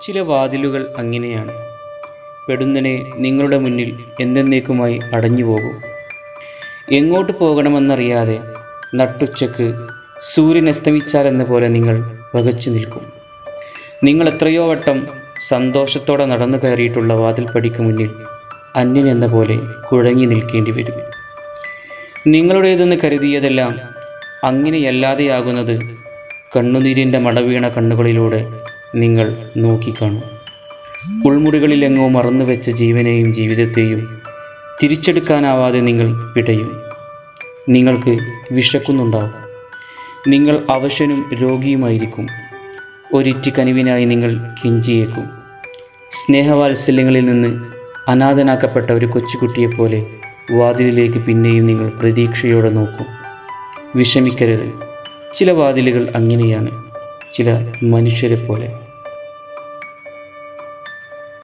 ചില വാതിലുകൾ അങ്ങനെയാണ് പെടുന്നനെ നിങ്ങളുടെ മുന്നിൽ എന്തെന്നേക്കുമായി അടഞ്ഞുപോകും എങ്ങോട്ട് പോകണമെന്നറിയാതെ നട്ടുച്ചക്ക് സൂര്യൻ അസ്തമിച്ചാലെന്ന പോലെ നിങ്ങൾ വകച്ചു നിൽക്കും നിങ്ങൾ എത്രയോ വട്ടം സന്തോഷത്തോടെ നടന്നു കയറിയിട്ടുള്ള വാതിൽപ്പടിക്ക് മുന്നിൽ അന്യൻ എന്ന പോലെ കുഴങ്ങി നിൽക്കേണ്ടി വരും നിങ്ങളുടേതെന്ന് കരുതിയതെല്ലാം അങ്ങനെയല്ലാതെയാകുന്നത് കണ്ണുനീരിൻ്റെ മടവീണ കണ്ണുകളിലൂടെ നിങ്ങൾ നോക്കിക്കാണും ഉൾമുറികളിലെങ്ങോ മറന്നുവെച്ച ജീവനെയും ജീവിതത്തെയും തിരിച്ചെടുക്കാനാവാതെ നിങ്ങൾ പിടയും നിങ്ങൾക്ക് വിശക്കുന്നുണ്ടാവും നിങ്ങൾ അവശനും രോഗിയുമായിരിക്കും ഒരിറ്റി കനിവിനായി നിങ്ങൾ കെഞ്ചിയേക്കും സ്നേഹവാത്സല്യങ്ങളിൽ നിന്ന് അനാഥനാക്കപ്പെട്ട ഒരു കൊച്ചുകുട്ടിയെപ്പോലെ വാതിലിലേക്ക് പിന്നെയും നിങ്ങൾ പ്രതീക്ഷയോടെ നോക്കും വിഷമിക്കരുത് ചില വാതിലുകൾ അങ്ങനെയാണ് ചില മനുഷ്യരെ പോലെ